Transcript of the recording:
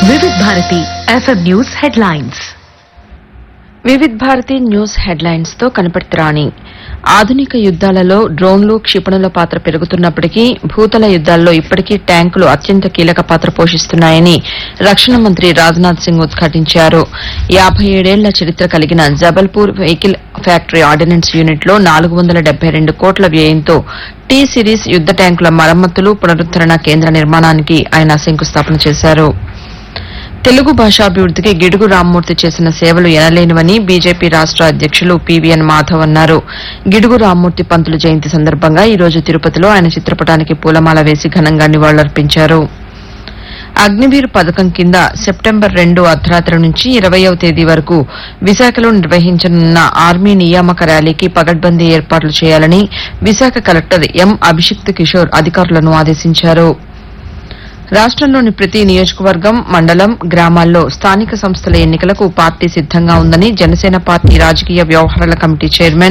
వివిధ Bharati FM news headlines Vividh Bharati news headlines తో కనపడుతురాని ఆధునిక యుద్దాలలో డ్రోన్లు క్షిపణుల పాత్ర పెరుగుతున్నప్పటికీ భూతల యుద్దాల్లో ఇప్పటికీ ట్యాంకులు అత్యంత కీలక పాత్ర పోషిస్తున్నాయని రక్షణ మంత్రి రాజ్నాథ్ సింగ్ ఉద్ఘాటించారు యాబై ఏడేళ్ల చరిత్ర కలిగిన Jabalpur vehicle factory ordinance unit లో నాలుగు వందల డెబ్బై రెండు కోట్ల వ్యయంతో టీ సిరీస్ యుద్ద ట్యాంకుల మరమ్మతులు పునరుద్దరణ కేంద్ర నిర్మాణానికి ఆయన శంకుస్థాపన చేశారు తెలుగు భాషాభివృద్దికి గిడుగు రామ్మూర్తి చేసిన సేవలు ఎనలేనివని బీజేపీ రాష్ట అధ్యక్షులు పీవీఎన్ మాధవ్ అన్నారు గిడుగు రామ్మూర్తి పంతులు జయంతి సందర్భంగా ఈ రోజు తిరుపతిలో ఆయన చిత్రపటానికి పూలమాల వేసి ఘనంగా నివాళులర్పించారు అగ్నివీర్ పథకం కింద సెప్టెంబర్ రెండు అర్ధరాత్రి నుంచి ఇరవయవ తేదీ వరకు విశాఖలో నిర్వహించనున్న ఆర్మీ నియామక ర్యాలీకి పగడ్బందీ ఏర్పాట్లు చేయాలని విశాఖ కలెక్టర్ ఎం అభిషిక్త్ కిషోర్ అధికారులను ఆదేశించారు రాష్ట్రంలోని ప్రతి నియోజకవర్గం మండలం గ్రామాల్లో స్థానిక సంస్థల ఎన్నికలకు పార్టీ సిద్దంగా ఉందని జనసేన పార్టీ రాజకీయ వ్యవహారాల కమిటీ చైర్మన్